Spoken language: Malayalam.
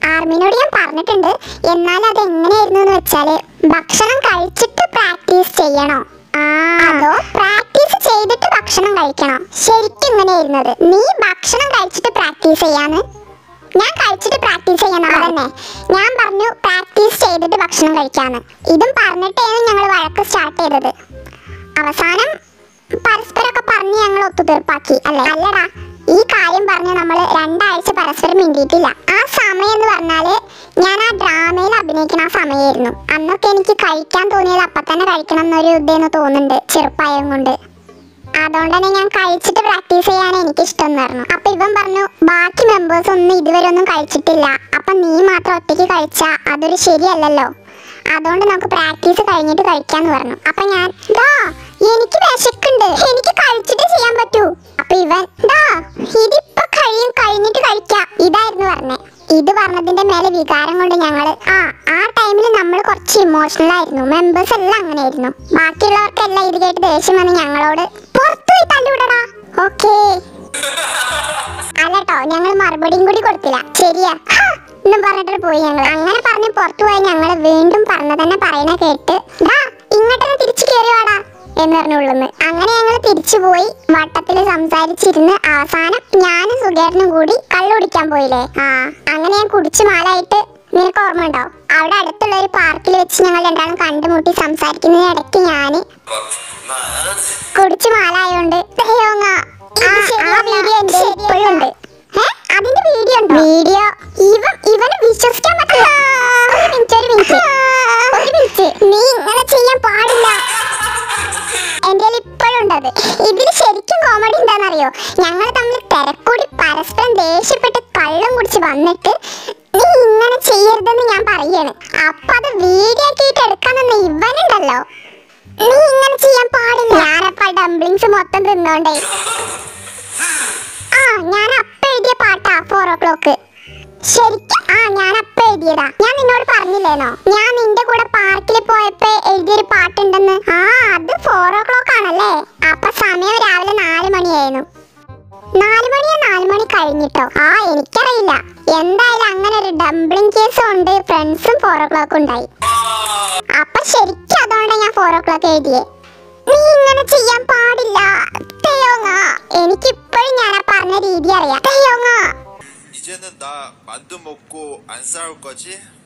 ആർമിനോട് ഞാൻ പറഞ്ഞിട്ടുണ്ട് എന്നാൽ അത് എങ്ങനെയായിരുന്നു എന്ന് വെച്ചാല് ഭക്ഷണം കഴിച്ചിട്ട് പ്രാക്ടീസ് ചെയ്യണോ അതോ പ്രാക്ടീസ് ചെയ്തിട്ട് ഭക്ഷണം കഴിക്കണോ ശരിക്കും ഇങ്ങനെയായിരുന്നത് നീ ഭക്ഷണം കഴിച്ചിട്ട് പ്രാക്ടീസ് ചെയ്യാന്ന് ഞാൻ കഴിച്ചിട്ട് പ്രാക്ടീസ് ചെയ്യണം അതന്നെ ഞാൻ പറഞ്ഞു പ്രാക്ടീസ് ചെയ്തിട്ട് ഭക്ഷണം കഴിക്കാന്ന് ഇതും പറഞ്ഞിട്ടാണ് ഞങ്ങൾ വഴക്ക് സ്റ്റാർട്ട് ചെയ്തത് അവസാനം പരസ്പരമൊക്കെ പറഞ്ഞ് ഞങ്ങൾ ഒത്തുതീർപ്പാക്കി അല്ലേ അല്ലടാ ഈ കാര്യം പറഞ്ഞ് നമ്മൾ രണ്ടാഴ്ച പരസ്പരം മിണ്ടിയിട്ടില്ല ആ സമയം എന്ന് പറഞ്ഞാല് ഞാൻ ആ ഡ്രാമയിൽ അഭിനയിക്കുന്ന ആ സമയമായിരുന്നു അന്നൊക്കെ എനിക്ക് കഴിക്കാൻ തോന്നിയത് അപ്പൊ തന്നെ കഴിക്കണം എന്നൊരു ഇതെന്ന് തോന്നുന്നുണ്ട് ചെറുപ്പായം കൊണ്ട് അതുകൊണ്ട് തന്നെ ഞാൻ കഴിച്ചിട്ട് പ്രാക്ടീസ് ചെയ്യാൻ എനിക്ക് ഇഷ്ടം എന്ന് പറഞ്ഞു അപ്പൊ ഇവൻ പറഞ്ഞു ബാക്കി മെമ്പേഴ്സ് ഒന്നും ഇതുവരെ ഒന്നും കഴിച്ചിട്ടില്ല അപ്പൊ നീ മാത്രം ഒറ്റയ്ക്ക് കഴിച്ചാ അതൊരു ശരിയല്ലല്ലോ അതുകൊണ്ട് നമുക്ക് പ്രാക്ടീസ് കഴിഞ്ഞിട്ട് കഴിക്കാന്ന് പറഞ്ഞു അപ്പൊ ഞാൻ ദാ എനിക്ക് വിശക്കുണ്ട് എനിക്ക് കഴിച്ചിട്ട് ചെയ്യാൻ പറ്റൂ അപ്പൊ ഇവൻ ദാ ഇതിപ്പോ കഴിയും കഴിഞ്ഞിട്ട് കഴിക്കാം ഇതായിരുന്നു പറഞ്ഞേ ഇത് പറഞ്ഞതിന്റെ മേലെ വികാരം കൊണ്ട് ഞങ്ങള് ആ ആ ടൈമിൽ നമ്മൾ കുറച്ച് ഇമോഷണൽ ആയിരുന്നു മെമ്പേഴ്സ് എല്ലാം അങ്ങനെയായിരുന്നു ബാക്കിയുള്ളവർക്കെല്ലാം ഇത് കേട്ട് ദേഷ്യം വന്ന് ഞങ്ങളോട് പുറത്തു പോയി തല്ലുവിടടാ ഓക്കേ അല്ലട്ടോ ഞങ്ങൾ മറുപടിയും കൂടി കൊടുത്തില്ല ശരിയാ ഹാ, എന്നും പറഞ്ഞിട്ട് പോയി ഞങ്ങൾ അങ്ങനെ പറഞ്ഞ് പുറത്തു പോയി ഞങ്ങൾ വീണ്ടും പറഞ്ഞ തന്നെ പറയണ കേട്ട് ദാ ഇങ്ങോട്ടൊന്ന് തിരിച്ചു കയറി വാടാ എന്ന് പറഞ്ഞുള്ളുന്ന് അങ്ങനെ ഞങ്ങൾ തിരിച്ചു പോയി വട്ടത്തിൽ സംസാരിച്ചിരുന്ന് അവസാനം ഞാനും സുഖേട്ടനും കൂടി കള്ളു കുടിക്കാൻ പോയില്ലേ ആ അങ്ങനെ ഞാൻ കുടിച്ചു മാലായിട്ട് നിനക്ക് ഓർമ്മ ഉണ്ടോ അവിടെ അടുത്തുള്ള ഒരു പാർക്കിൽ വെച്ച് ഞങ്ങൾ രണ്ടാളും കണ്ടുമുട്ടി സംസാരിക്കുന്നതിനിടയ്ക്ക് ഞാന് കുടിച്ചു മാലായോണ്ട് ദൈവങ്ങ, ഇത് ആ വീഡിയോ എന്റെ ഇപ്പോഴും ഉണ്ട് ഏ? അതിന്റെ വീഡിയോ ഉണ്ടോ വീഡിയോ ഇവൻ ഇവന് വിശ്വസിക്കാൻ പറ്റില്ല ഒരു മിനിറ്റ് ഒരു മിനിറ്റ് ഒരു മിനിറ്റ് നീ ഇങ്ങനെ ചെയ്യാൻ പാടില്ല എന്റെ ഇപ്പോഴും ഉണ്ടത് ഇതിൽ ശരിക്കും കോമഡി എന്താണെന്നറിയോ ഞങ്ങൾ തമ്മിൽ തിരക്കൂടി പരസ്പരം ദേഷ്യപ്പെട്ട് കള്ളും കുടിച്ച് വന്നിട്ട് നീ ഇങ്ങനെ ചെയ്യരുതെന്ന് ഞാൻ പറയാണ് അപ്പൊ അത് വീഡിയോ ആക്കിയിട്ട് എടുക്കാൻ നിന്ന ഇവനുണ്ടല്ലോ നീ ഇങ്ങനെ ചെയ്യാൻ പാടില്ല ഞാനപ്പ ഡംപ്ലിങ്സ് മൊത്തം തിന്നോണ്ടേ ആ ഞാൻ അപ്പ എഴുതിയ പാട്ടാ ഫോർ ഓ ക്ലോക്ക് ശരിക്കും ആ ഞാൻ അപ്പ എഴുതിയതാ ഞാൻ നിന്നോട് പറഞ്ഞില്ലേനോ ഞാൻ നിന്റെ കൂടെ പാർക്കിൽ പോയപ്പോ എഴുതിയൊരു പാട്ടുണ്ടെന്ന് ആ അത് ഫോർ ഓ ക്ലോക്ക് ആണല്ലേ അപ്പൊ സമയം രാവിലെ നാല് മണിയായിരുന്നു നാല് മണിയോ നാല് മണി കഴിഞ്ഞിട്ടോ ആ എനിക്കറിയില്ല എന്തായാലും അങ്ങനെ ഒരു ഡംപ്ലിംഗ് കേസും ഉണ്ട് ഫ്രണ്ട്സും ഫോർ ഓ ക്ലോക്ക് ഉണ്ടായി അപ്പൊ ശരിക്കും അതുകൊണ്ടാണ് ഞാൻ ഫോർ ഓ ക്ലോക്ക് എഴുതിയേ നീ ഇങ്ങനെ ചെയ്യാൻ പാടില്ല തെയോങ്ങ എനിക്കിപ്പോഴും ഞാൻ ആ പറഞ്ഞ രീതി അറിയാം തെയോങ്ങ 이제는 나 만두 먹고 안 싸울 거지?